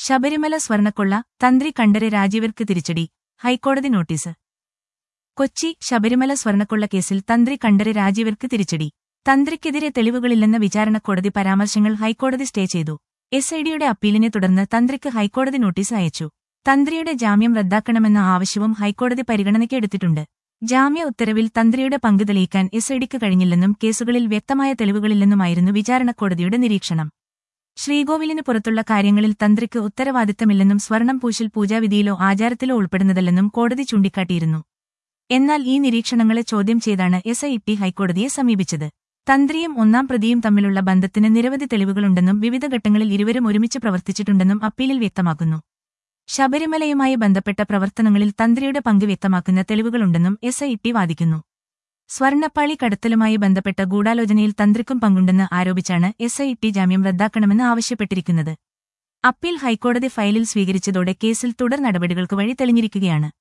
ശബരിമല സ്വർണക്കൊള്ള തന്ത്രി കണ്ഠര് രാജീവർക്ക് തിരിച്ചടി ഹൈക്കോടതി നോട്ടീസ് കൊച്ചി ശബരിമല സ്വർണക്കൊള്ള കേസിൽ തന്ത്രി കണ്ഠര് രാജീവർക്ക് തിരിച്ചടി തന്ത്രിക്കെതിരെ തെളിവുകളില്ലെന്ന വിചാരണക്കോടതി പരാമർശങ്ങൾ ഹൈക്കോടതി സ്റ്റേ ചെയ്തു എസ് ഐ ഡിയുടെ അപ്പീലിനെ തുടർന്ന് തന്ത്രിക്ക് ഹൈക്കോടതി നോട്ടീസ് അയച്ചു തന്ത്രിയുടെ ജാമ്യം റദ്ദാക്കണമെന്ന ആവശ്യവും ഹൈക്കോടതി പരിഗണനയ്ക്ക് എടുത്തിട്ടുണ്ട് ജാമ്യ ഉത്തരവിൽ തന്ത്രിയുടെ പങ്ക് തെളിയിക്കാൻ എസ് ഐ ഡിക്ക് കഴിഞ്ഞില്ലെന്നും കേസുകളിൽ വ്യക്തമായ തെളിവുകളില്ലെന്നുമായിരുന്നു വിചാരണക്കോടതിയുടെ നിരീക്ഷണം ശ്രീകോവിലിന് പുറത്തുള്ള കാര്യങ്ങളിൽ തന്ത്രിക്ക് ഉത്തരവാദിത്തമില്ലെന്നും സ്വർണം പൂശൽ പൂജാവിധിയിലോ ആചാരത്തിലോ ഉൾപ്പെടുന്നതല്ലെന്നും കോടതി ചൂണ്ടിക്കാട്ടിയിരുന്നു എന്നാൽ ഈ നിരീക്ഷണങ്ങളെ ചോദ്യം ചെയ്താണ് എസ് ഐ ടി ഹൈക്കോടതിയെ സമീപിച്ചത് തന്ത്രിയും ഒന്നാം പ്രതിയും തമ്മിലുള്ള ബന്ധത്തിന് നിരവധി തെളിവുകളുണ്ടെന്നും വിവിധ ഘട്ടങ്ങളിൽ ഇരുവരും ഒരുമിച്ച് പ്രവർത്തിച്ചിട്ടുണ്ടെന്നും അപ്പീലിൽ വ്യക്തമാക്കുന്നു ശബരിമലയുമായി ബന്ധപ്പെട്ട പ്രവർത്തനങ്ങളിൽ തന്ത്രിയുടെ പങ്ക് വ്യക്തമാക്കുന്ന തെളിവുകളുണ്ടെന്നും എസ് ഐ ടി വാദിക്കുന്നു സ്വർണ്ണപ്പാളി കടത്തലുമായി ബന്ധപ്പെട്ട ഗൂഢാലോചനയിൽ തന്ത്രിക്കും പങ്കുണ്ടെന്ന് ആരോപിച്ചാണ് എസ് ഐ ടി ജാമ്യം റദ്ദാക്കണമെന്ന് ആവശ്യപ്പെട്ടിരിക്കുന്നത് അപ്പീൽ ഹൈക്കോടതി ഫയലിൽ സ്വീകരിച്ചതോടെ കേസിൽ തുടർ നടപടികൾക്ക് വഴി തെളിഞ്ഞിരിക്കുകയാണ്